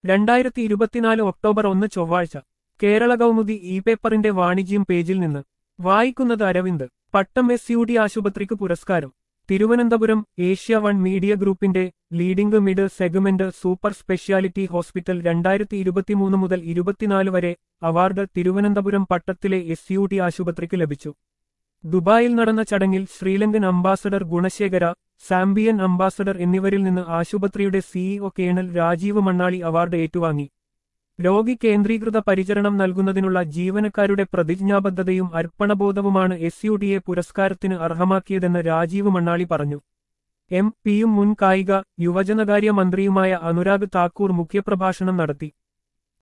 രണ്ടായിരത്തി ഇരുപത്തിനാല് ഒക്ടോബർ ഒന്ന് ചൊവ്വാഴ്ച കേരള കൗമുദി ഇ പേപ്പറിന്റെ വാണിജ്യം പേജിൽ നിന്ന് വായിക്കുന്നത് Aravind Pattom S U D ആശുപത്രിക്ക് പുരസ്കാരം തിരുവനന്തപുരം ഏഷ്യ വൺ മീഡിയ ഗ്രൂപ്പിന്റെ leading mid segment super speciality hospital രണ്ടായിരത്തി ഇരുപത്തിമൂന്ന് മുതൽ ഇരുപത്തിനാല് വരെ അവാർഡ് തിരുവനന്തപുരം പട്ടത്തിലെ എസ് യു ഡി ആശുപത്രിക്ക് ലഭിച്ചു ദുബായിൽ നടന്ന ചടങ്ങിൽ Sri Lankan ambassador Gunasekara Zambian ambassador എന്നിവരിൽ നിന്ന് ആശുപത്രിയുടെ CEO colonel Rajeev Mannali award ഏറ്റുവാങ്ങി രോഗി കേന്ദ്രീകൃത പരിചരണം നൽകുന്നതിനുള്ള ജീവനക്കാരുടെ പ്രതിജ്ഞാബദ്ധതയും അർപ്പണബോധവുമാണ് എസ് യു ഡിയെ പുരസ്കാരത്തിന് അർഹമാക്കിയതെന്ന് രാജീവ് മണ്ണാളി പറഞ്ഞു എം പിയും മുൻ കായിക യുവജനകാര്യ മന്ത്രിയുമായ അനുരാഗ് താക്കൂർ മുഖ്യപ്രഭാഷണം നടത്തി